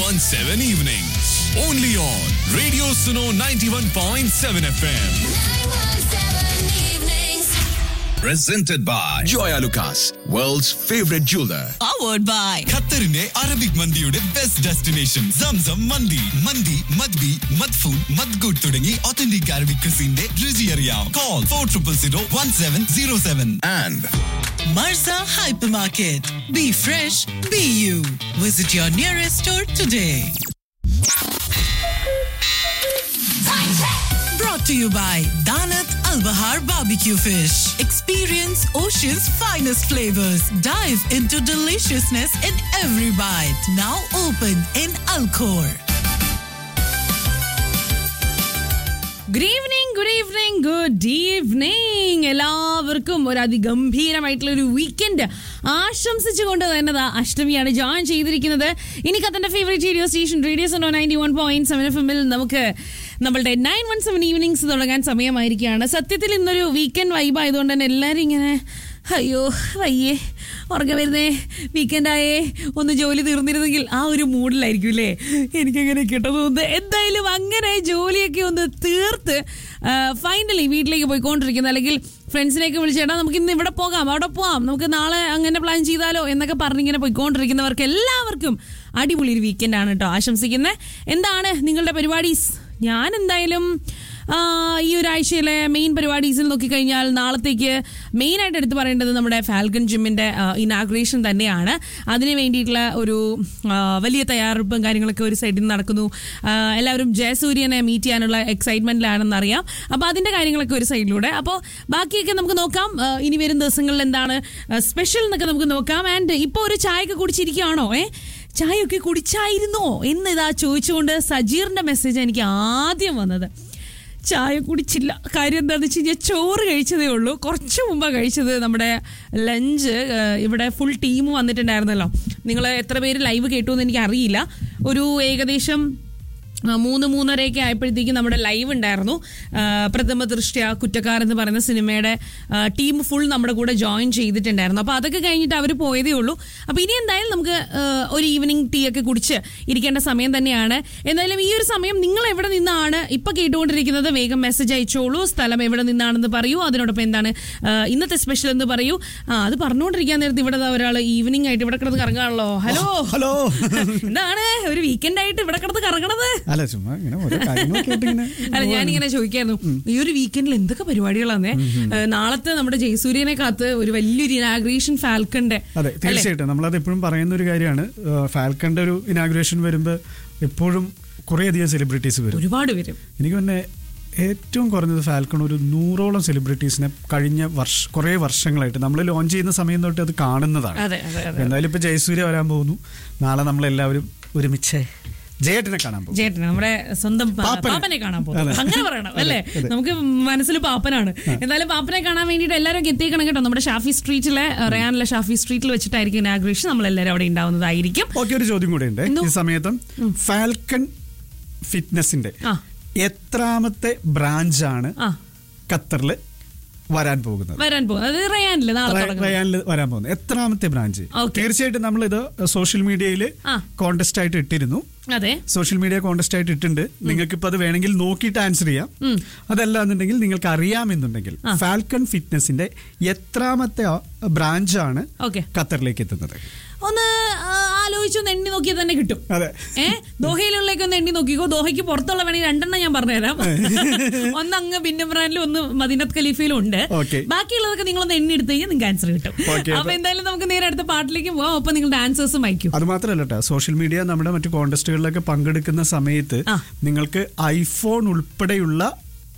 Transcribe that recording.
91.7 evenings. Only on Radio Suno 91.7 FM. Presented by Joya Lucas, world's favorite jeweler. powered by ഖത്തറിന്റെ Arabic മന്തിയുടെ best destination Zamzam മന്തി മന്തി മദ്ബി മദ്ഫൂൺ മദ്ഗുഡ് തുടങ്ങി ഒത്തന്റിക് അറബിക് ക്രിസിന്റെ രുചി അറിയാം call four triple zero one seven zero seven And Marza Hypermarket. Be fresh, be you. Visit your nearest store today. Brought to you by Danat Al Bahar Barbecue Fish. Experience Ocean's finest flavors. Dive into deliciousness in every bite. Now open in Alcor. Good evening good evening good evening എല്ലാവർക്കും ഒരു അതിഗംഭീരമായിട്ടുള്ള ഒരു weekend ആശംസിച്ചുകൊണ്ട് തന്നെ ദാ അഷ്ടമിയാണ് join ചെയ്തിരിക്കുന്നത് ഇനി കത്തന്റെ favourite radio station radio Sono ninety one point seven F എമ്മിൽ നമുക്ക് നമ്മളുടെ നയൻ വൺ സെവൻ ഈവനിങ്സ് തുടങ്ങാൻ സമയമായിരിക്കുകയാണ് സത്യത്തിൽ ഇന്നൊരു വീക്കെൻഡ് വൈബ് ആയതുകൊണ്ട് തന്നെ എല്ലാവരും ഇങ്ങനെ അയ്യോ വയ്യേ ഉറങ്ങ വരുന്നേ വീക്കെൻഡായേ ഒന്ന് ജോലി തീർന്നിരുന്നെങ്കിൽ ആ ഒരു മൂഡിലായിരിക്കും അല്ലേ എനിക്കങ്ങനെ കിട്ടും തോന്നുന്നത് എന്തായാലും അങ്ങനെ ജോലിയൊക്കെ ഒന്ന് തീർത്ത് ഫൈനലി വീട്ടിലേക്ക് പോയിക്കൊണ്ടിരിക്കുന്നത് അല്ലെങ്കിൽ ഫ്രണ്ട്സിനെയൊക്കെ വിളിച്ചേട്ടാ നമുക്ക് ഇന്ന് ഇവിടെ പോകാം അവിടെ പോകാം നമുക്ക് നാളെ അങ്ങനെ പ്ലാൻ ചെയ്താലോ എന്നൊക്കെ പറഞ്ഞിങ്ങനെ പോയിക്കൊണ്ടിരിക്കുന്നവർക്ക് എല്ലാവർക്കും അടിപൊളി ഒരു വീക്കെൻഡാണ് കേട്ടോ ആശംസിക്കുന്നത് എന്താണ് നിങ്ങളുടെ പരിപാടീസ് ഞാൻ എന്തായാലും ആ, ഈ ഒരാഴ്ചയിലെ മെയിൻ പരിപാടീസിൽ നോക്കിക്കഴിഞ്ഞാൽ നാളത്തേക്ക് മെയിനായിട്ട് എടുത്തു പറയേണ്ടത് നമ്മുടെ ഫാൽക്കൺ ജിമ്മിൻ്റെ ഇനാഗ്രേഷൻ തന്നെയാണ് അതിന് വേണ്ടിയിട്ടുള്ള ഒരു ആ, വലിയ തയ്യാറെടുപ്പും കാര്യങ്ങളൊക്കെ ഒരു സൈഡിൽ നിന്ന് നടക്കുന്നു ആ, എല്ലാവരും ജയസൂര്യനെ മീറ്റ് ചെയ്യാനുള്ള എക്സൈറ്റ്മെൻറ്റിലാണെന്ന് അറിയാം അപ്പോൾ അതിൻ്റെ കാര്യങ്ങളൊക്കെ ഒരു സൈഡിലൂടെ അപ്പോൾ ബാക്കിയൊക്കെ നമുക്ക് നോക്കാം ആ, ഇനി വരും ദിവസങ്ങളിൽ എന്താണ് സ്പെഷ്യൽ എന്നൊക്കെ നമുക്ക് നോക്കാം ആൻഡ് ഇപ്പോൾ ഒരു ചായയൊക്കെ കുടിച്ചിരിക്കുകയാണോ ഏ ചായയൊക്കെ കുടിച്ചായിരുന്നോ എന്ന് ഇതാ ചോദിച്ചുകൊണ്ട് സജീറിൻ്റെ മെസ്സേജ് എനിക്ക് ആദ്യം വന്നത് ചായ കുടിച്ചില്ല കാര്യം എന്താണെന്ന് വെച്ച് കഴിഞ്ഞാൽ ചോറ് കഴിച്ചതേ ഉള്ളൂ കുറച്ച് മുമ്പാണ് കഴിച്ചത് നമ്മുടെ ലഞ്ച് ഇവിടെ ഫുൾ ടീം വന്നിട്ടുണ്ടായിരുന്നല്ലോ നിങ്ങൾ എത്ര പേര് ലൈവ് കേട്ടു എന്ന് എനിക്ക് അറിയില്ല ഒരു ഏകദേശം ആ, മൂന്ന് മൂന്നരയൊക്കെ ആയപ്പോഴത്തേക്കും നമ്മുടെ ലൈവ് ഉണ്ടായിരുന്നു ആ, പ്രഥമ ദൃഷ്ട്യ കുറ്റക്കാർ എന്ന് പറയുന്ന സിനിമയുടെ ടീം ഫുൾ നമ്മുടെ കൂടെ ജോയിൻ ചെയ്തിട്ടുണ്ടായിരുന്നു അപ്പോൾ അതൊക്കെ കഴിഞ്ഞിട്ട് അവർ പോയതേ ഉള്ളൂ അപ്പോൾ ഇനി എന്തായാലും നമുക്ക് ആ, ഒരു ഈവനിങ് ടീ ഒക്കെ കുടിച്ച് ഇരിക്കേണ്ട സമയം തന്നെയാണ് എന്തായാലും ഈ ഒരു സമയം നിങ്ങൾ എവിടെ നിന്നാണ് ഇപ്പം കേട്ടുകൊണ്ടിരിക്കുന്നത് വേഗം മെസ്സേജ് അയച്ചോളൂ സ്ഥലം എവിടെ നിന്നാണെന്ന് പറയൂ അതിനോടൊപ്പം എന്താണ് ആ, ഇന്നത്തെ സ്പെഷ്യൽ എന്ന് പറയൂ ആ അത് പറഞ്ഞുകൊണ്ടിരിക്കാൻ നേരത്ത് ഇവിടെ ഒരാൾ ഈവനിങ് ആയിട്ട് ഇവിടെ കിടന്ന് കറങ്ങാണല്ലോ ഹലോ ഹലോ എന്താണ് ഒരു വീക്കെൻഡ് ആയിട്ട് ഇവിടെ കിടന്ന് കറങ്ങണത് അല്ല ചുമ്മാ ഇങ്ങനെ ഓരോ കാര്യങ്ങളൊക്കെ ആയിട്ട് ഇങ്ങനെ അല്ല ഞാനിങ്ങനെ ചോദിക്കായിരുന്നു ഈ ഒരു വീക്കെൻഡിൽ എന്തൊക്കെ പരിപാടികളാന്നേ ഏഹ് നാളത്തെ നമ്മുടെ ജയസൂര്യനെ കാത്ത് ഒരു വലിയൊരു ഇനാഗ്രേഷൻ ഫാൽക്കന്റെ അതെ തീർച്ചയായിട്ടും നമ്മളത് എപ്പോഴും പറയുന്ന ഒരു കാര്യമാണ് ഫാൽക്കന്റെ ഒരു ഇനാഗുറേഷൻ വരുമ്പോൾ എപ്പോഴും കുറേയധികം സെലിബ്രിറ്റീസ് വരും ഒരുപാട് പേരും എനിക്ക് തന്നെ ഏറ്റവും കുറഞ്ഞത് ഫാൽക്കൺ ഒരു നൂറോളം സെലിബ്രിറ്റീസിനെ കഴിഞ്ഞ വർഷ കുറേ വർഷങ്ങളായിട്ട് നമ്മൾ ലോഞ്ച് ചെയ്യുന്ന സമയം തൊട്ട് അത് കാണുന്നതാണ് അതെ അതെ അതെ എന്തായാലും ഇപ്പൊ ജയസൂര്യ വരാൻ പോകുന്നു നാളെ നമ്മളെല്ലാവരും ഒരുമിച്ച് ജയേട്ടനെ കാണാൻ പോകും ചേട്ടൻ നമ്മുടെ സ്വന്തം പാ- പാപ്പനെ. പാപ്പനെ കാണാൻ പോകും അതെ. അങ്ങനെ പറയണം അല്ലേ അതെ. നമുക്ക് മനസ്സിൽ പാപ്പനാണ് എന്തായാലും പാപ്പനെ കാണാൻ വേണ്ടിയിട്ട് എല്ലാവരും എത്തിയേക്കണം കേട്ടോ നമ്മുടെ ഷാഫി സ്ട്രീറ്റിലെ റയാനിലെ ഷാഫി സ്ട്രീറ്റിൽ വെച്ചിട്ടായിരിക്കും ഇനാഗ്രേഷൻ നമ്മൾ എല്ലാവരും അവിടെ ഉണ്ടാവുന്നതായിരിക്കും ഓക്കെ ഒരു ചോദ്യം കൂടെ ഉണ്ട് എന്തോ? ഈ സമയത്തും ഫാൽക്കൺ ഫിറ്റ്നസിന്റെ ആ. എത്രാമത്തെ ബ്രാഞ്ചാണ് ആ ഖത്തറിൽ വരാൻ പോകുന്നത് വരാൻ പോകും അത് റയാനില് നാളെ റയ- തുടങ്ങും റയാനിൽ വരാൻ പോകുന്നത് എത്രാമത്തെ ബ്രാഞ്ച് Okay. തീർച്ചയായിട്ടും നമ്മൾ ഇത് സോഷ്യൽ മീഡിയയിൽ ആ. കോൺടെസ്റ്റ് ആയിട്ട് ഇട്ടിരുന്നു അതെ സോഷ്യൽ മീഡിയ കോൺടെസ്റ്റ് ആയിട്ട് ഇട്ടുണ്ട് നിങ്ങൾക്ക് ഇപ്പൊ അത് വേണമെങ്കിൽ നോക്കിയിട്ട് ആൻസർ ചെയ്യാം അതല്ല എന്നുണ്ടെങ്കിൽ നിങ്ങൾക്ക് അറിയാമെന്നുണ്ടെങ്കിൽ ഫാൽക്കൺ ഫിറ്റ്നസിന്റെ എത്രാമത്തെ ബ്രാഞ്ചാണ് ഓക്കെ ഖത്തറിലേക്ക് എത്തുന്നത് ഒന്ന് ആ, ആലോചിച്ചൊന്ന് എണ്ണി നോക്കിയാൽ തന്നെ കിട്ടും അതെ ഏ ദോഹയിലുള്ളേക്ക് ഒന്ന് എണ്ണി നോക്കിക്കോ ദോഹയ്ക്ക് പുറത്തുള്ള വേണമെങ്കിൽ രണ്ടെണ്ണം ഞാൻ പറഞ്ഞുതരാം ഒന്ന് അങ്ങ് ബിന്നബ്രാനിലും ഒന്ന് മദീനത്ത് ഖലീഫയിലും ഉണ്ട് Okay. ബാക്കിയുള്ളതൊക്കെ നിങ്ങളൊന്ന് എണ്ണി എടുത്തു കഴിഞ്ഞാൽ നിങ്ങൾക്ക് ആൻസർ കിട്ടും Okay, അപ്പൊ എന്തായാലും നമുക്ക് നേരെ അടുത്ത പാട്ടിലേക്ക് പോവാം ഒപ്പം നിങ്ങളുടെ ആൻസേഴ്സും അയക്കും അത് മാത്രമല്ല കേട്ടോ സോഷ്യൽ മീഡിയ നമ്മുടെ മറ്റു കോൺടെസ്റ്റുകളിലൊക്കെ പങ്കെടുക്കുന്ന സമയത്ത് ആ. നിങ്ങൾക്ക് ഐഫോൺ ഉൾപ്പെടെയുള്ള